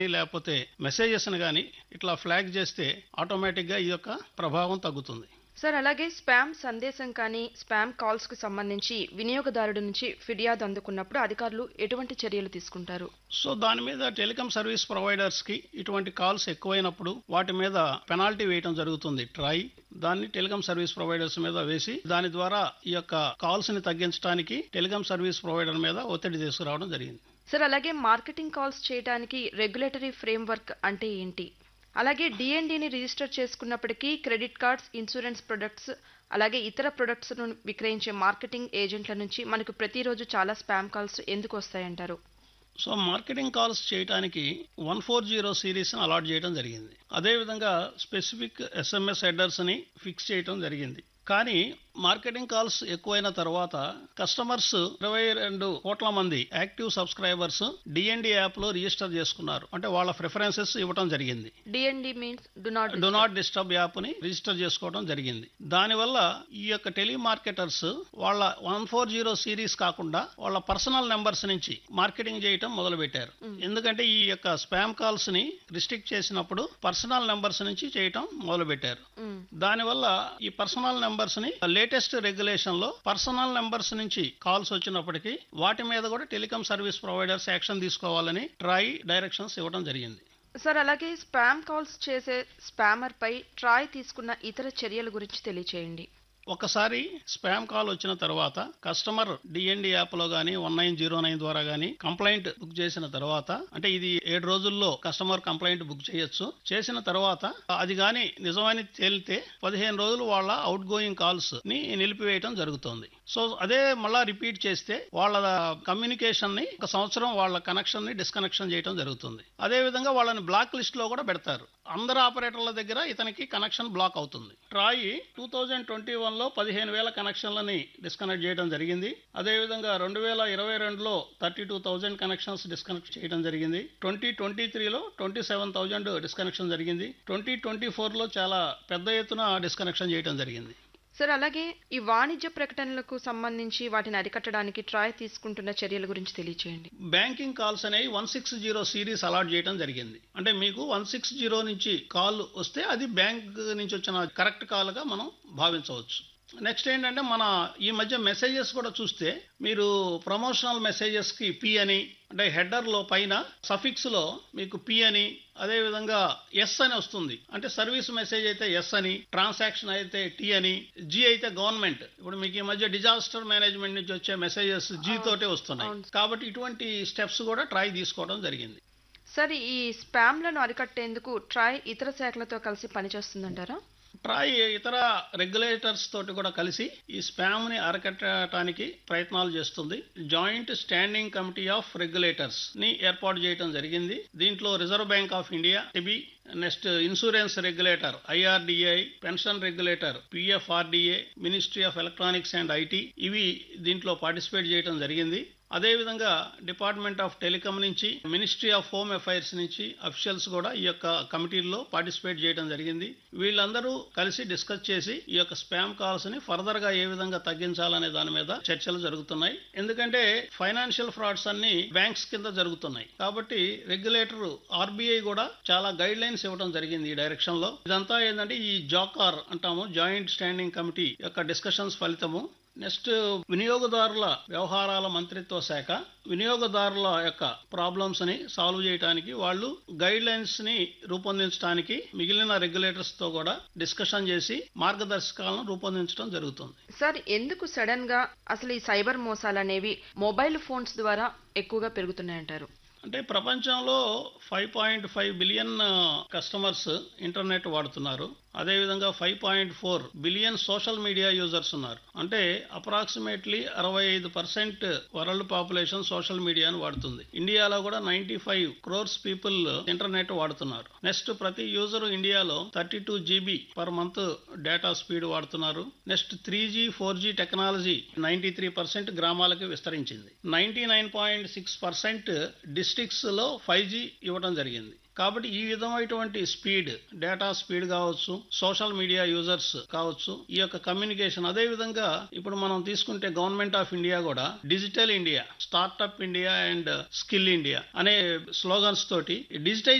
లేకపోతే మెసేజెస్ని కానీ ఇట్లా ఫ్లాగ్ చేస్తే ఆటోమేటిక్గా ఈ యొక్క ప్రభావం తగ్గుతుంది సార్ అలాగే స్పామ్ సందేశం కానీ స్పామ్ కాల్స్ కు సంబంధించి వినియోగదారుడి నుంచి ఫిర్యాదు అందుకున్నప్పుడు అధికారులు ఎటువంటి చర్యలు తీసుకుంటారు సో దాని మీద టెలికాం సర్వీస్ ప్రొవైడర్స్ కి ఇటువంటి కాల్స్ ఎక్కువైనప్పుడు వాటి మీద పెనాల్టీ వేయడం జరుగుతుంది ట్రై దాన్ని టెలికాం సర్వీస్ ప్రొవైడర్స్ మీద వేసి దాని ద్వారా ఈ యొక్క కాల్స్ ని తగ్గించడానికి టెలికాం సర్వీస్ ప్రొవైడర్ మీద ఒత్తిడి తీసుకురావడం జరిగింది సార్ అలాగే మార్కెటింగ్ కాల్స్ చేయడానికి రెగ్యులేటరీ ఫ్రేమ్వర్క్ అంటే ఏంటి అలాగే డిఎన్డిని రిజిస్టర్ చేసుకున్నప్పటికీ క్రెడిట్ కార్డ్స్ ఇన్సూరెన్స్ ప్రొడక్ట్స్ అలాగే ఇతర ప్రొడక్ట్స్ ను విక్రయించే మార్కెటింగ్ ఏజెంట్ల నుంచి మనకు ప్రతిరోజు చాలా స్పామ్ కాల్స్ ఎందుకు వస్తాయంటారు సో మార్కెటింగ్ కాల్స్ చేయడానికి వన్ ఫోర్ జీరో సిరీస్ని అలాట్ చేయడం జరిగింది అదేవిధంగా స్పెసిఫిక్ ఎస్ఎంఎస్ హెడర్స్ని ఫిక్స్ చేయడం జరిగింది కానీ మార్కెటింగ్ కాల్స్ ఎక్కువైన తర్వాత కస్టమర్స్ ఇరవై రెండు కోట్ల మంది యాక్టివ్ సబ్స్క్రైబర్స్ డిఎన్డి యాప్లో రిజిస్టర్ చేసుకున్నారు అంటే వాళ్ళ ప్రిఫరెన్సెస్ ఇవ్వడం జరిగింది DND means do not do not disturb app ని రిజిస్టర్ చేసుకోవడం జరిగింది దానివల్ల ఈ యొక్క టెలిమార్కెటర్స్ వాళ్ళ వన్ ఫోర్ జీరో సిరీస్ కాకుండా వాళ్ళ పర్సనల్ నెంబర్స్ నుంచి మార్కెటింగ్ చేయటం మొదలు పెట్టారు ఎందుకంటే ఈ యొక్క స్పామ్ కాల్స్ ని రిస్ట్రిక్ట్ చేసినప్పుడు పర్సనల్ నెంబర్స్ నుంచి చేయటం మొదలు పెట్టారు దానివల్ల ఈ పర్సనల్ నెంబర్స్ ని లేటెస్ట్ రెగ్యులేషన్ లో పర్సనల్ నెంబర్స్ నుంచి కాల్స్ వచ్చినప్పటికీ వాటి మీద కూడా టెలికాం సర్వీస్ ప్రొవైడర్స్ యాక్షన్ తీసుకోవాలని ట్రై డైరెక్షన్స్ ఇవ్వడం జరిగింది సార్ అలాగే స్పామ్ కాల్స్ చేసే స్పామర్ పై ట్రాయ్ తీసుకున్న ఇతర చర్యల గురించి తెలియచేయండి ఒకసారి స్పామ్ కాల్ వచ్చిన తర్వాత కస్టమర్ డిఎన్డి యాప్ లో గానీ వన్ నైన్ జీరో నైన్ ద్వారా గానీ కంప్లైంట్ బుక్ చేసిన తర్వాత అంటే ఇది ఏడు రోజుల్లో కస్టమర్ కంప్లైంట్ బుక్ చేయొచ్చు చేసిన తర్వాత అది గాని నిజమని తేలితే పదిహేను రోజులు వాళ్ళ అవుట్ గోయింగ్ కాల్స్ ని నిలిపివేయటం జరుగుతుంది సో అదే మళ్ళా రిపీట్ చేస్తే వాళ్ళ కమ్యూనికేషన్ ని ఒక సంవత్సరం వాళ్ళ కనెక్షన్ ని డిస్కనెక్షన్ చేయడం జరుగుతుంది అదే విధంగా వాళ్ళని బ్లాక్ లిస్ట్ లో కూడా పెడతారు అందరు ఆపరేటర్ల దగ్గర ఇతనికి కనెక్షన్ బ్లాక్ అవుతుంది TRAI two thousand twenty one లో పదిహేను వేల కనెక్షన్లని డిస్కనెక్ట్ చేయడం జరిగింది అదేవిధంగా రెండు వేల ఇరవై రెండులో thirty two thousand connections disconnect చేయడం జరిగింది ట్వంటీ ట్వంటీ త్రీలో ట్వంటీ సెవెన్ థౌజండ్ డిస్కనెక్షన్ జరిగింది ట్వంటీ ట్వంటీ ఫోర్లో చాలా పెద్ద ఎత్తున డిస్కనెక్షన్ చేయడం జరిగింది సార్ అలాగే ఈ వాణిజ్య ప్రకటనలకు సంబంధించి వాటిని అరికట్టడానికి ట్రాయ్ తీసుకుంటున్న చర్యల గురించి తెలియచేయండి బ్యాంకింగ్ కాల్స్ అనేవి one six zero series allot చేయడం జరిగింది అంటే మీకు వన్ సిక్స్ జీరో నుంచి కాల్ వస్తే అది బ్యాంక్ నుంచి వచ్చిన కరెక్ట్ కాల్గా మనం భావించవచ్చు నెక్స్ట్ ఏంటంటే మన ఈ మధ్య మెసేజెస్ కూడా చూస్తే మీరు ప్రమోషనల్ మెసేజెస్కి పి అని అంటే హెడర్లో పైన సఫిక్స్లో మీకు పి అని అదేవిధంగా ఎస్ అని వస్తుంది అంటే సర్వీస్ మెసేజ్ అయితే ఎస్ అని ట్రాన్సాక్షన్ అయితే టీ అని జీ అయితే గవర్నమెంట్ ఇప్పుడు మీకు ఈ మధ్య డిజాస్టర్ మేనేజ్మెంట్ నుంచి వచ్చే మెసేజెస్ జీ తోటే వస్తున్నాయి కాబట్టి ఇటువంటి స్టెప్స్ కూడా ట్రై తీసుకోవడం జరిగింది సార్ ఈ స్పామ్లను అరికట్టేందుకు ట్రాయ్ ఇతర శాఖలతో కలిసి పనిచేస్తుందంటారా ట్రాయ్ ఇతర రెగ్యులేటర్స్ తోటి కూడా కలిసి ఈ స్పామ్ ని అరకట్టడానికి ప్రయత్నాలు చేస్తుంది joint standing committee of regulators ని ఏర్పాటు చేయడం జరిగింది దీంట్లో Reserve Bank of India SEBI next insurance regulator IRDAI pension regulator PFRDA ministry of electronics and IT ఇవి దీంట్లో పార్టిసిపేట్ చేయడం జరిగింది అదేవిధంగా డిపార్ట్మెంట్ ఆఫ్ టెలికాం నుంచి మినిస్ట్రీ ఆఫ్ హోమ్ అఫైర్స్ నుంచి అఫీషియల్స్ కూడా ఈ యొక్క కమిటీల్లో పార్టిసిపేట్ చేయడం జరిగింది వీళ్ళందరూ కలిసి డిస్కస్ చేసి ఈ యొక్క స్పామ్ కాల్స్ ని ఫర్దర్ గా ఏ విధంగా తగ్గించాలనే దాని మీద చర్చలు జరుగుతున్నాయి ఎందుకంటే ఫైనాన్షియల్ ఫ్రాడ్స్ అన్ని బ్యాంక్స్ కింద జరుగుతున్నాయి కాబట్టి రెగ్యులేటర్ ఆర్బీఐ కూడా చాలా గైడ్ లైన్స్ ఇవ్వడం జరిగింది ఈ డైరెక్షన్ లో ఇదంతా ఏంటంటే ఈ జాకార్ అంటాము జాయింట్ స్టాండింగ్ కమిటీ యొక్క డిస్కషన్స్ ఫలితము నెక్స్ట్ వినియోగదారుల వ్యవహారాల మంత్రిత్వ శాఖ వినియోగదారుల యొక్క ప్రాబ్లమ్స్ ని సాల్వ్ చేయడానికి వాళ్ళు గైడ్ లైన్స్ ని రూపొందించడానికి మిగిలిన రెగ్యులేటర్స్ తో కూడా డిస్కషన్ చేసి మార్గదర్శకాలను రూపొందించడం జరుగుతుంది సార్ ఎందుకు సడన్ గా అసలు ఈ సైబర్ మోసాలు అనేవి మొబైల్ ఫోన్స్ ద్వారా ఎక్కువగా పెరుగుతున్నాయంటారు అంటే ప్రపంచంలో five point five billion customers internet వాడుతున్నారు అదేవిధంగా five point four billion social media users ఉన్నారు అంటే అప్రాక్సిమేట్లీ అరవై ఐదు పర్సెంట్ వరల్డ్ పాపులేషన్ సోషల్ మీడియాను వాడుతుంది ఇండియాలో కూడా ninety five crores people internet వాడుతున్నారు నెక్స్ట్ ప్రతి యూజర్ ఇండియాలో thirty two GB per month data speed వాడుతున్నారు next three G four G technology ninety three percent గ్రామాలకి విస్తరించింది ninety nine point six percent districts లో ఫైవ్ జీ ఇవ్వడం జరిగింది కాబట్టి ఈ విధమైనటువంటి స్పీడ్ డేటా స్పీడ్ కావచ్చు సోషల్ మీడియా యూజర్స్ కావచ్చు ఈ యొక్క కమ్యూనికేషన్ అదే విధంగా ఇప్పుడు మనం తీసుకుంటే గవర్నమెంట్ ఆఫ్ ఇండియా కూడా digital India startup India and skill India అనే స్లోగన్స్ తోటి డిజిటైజ్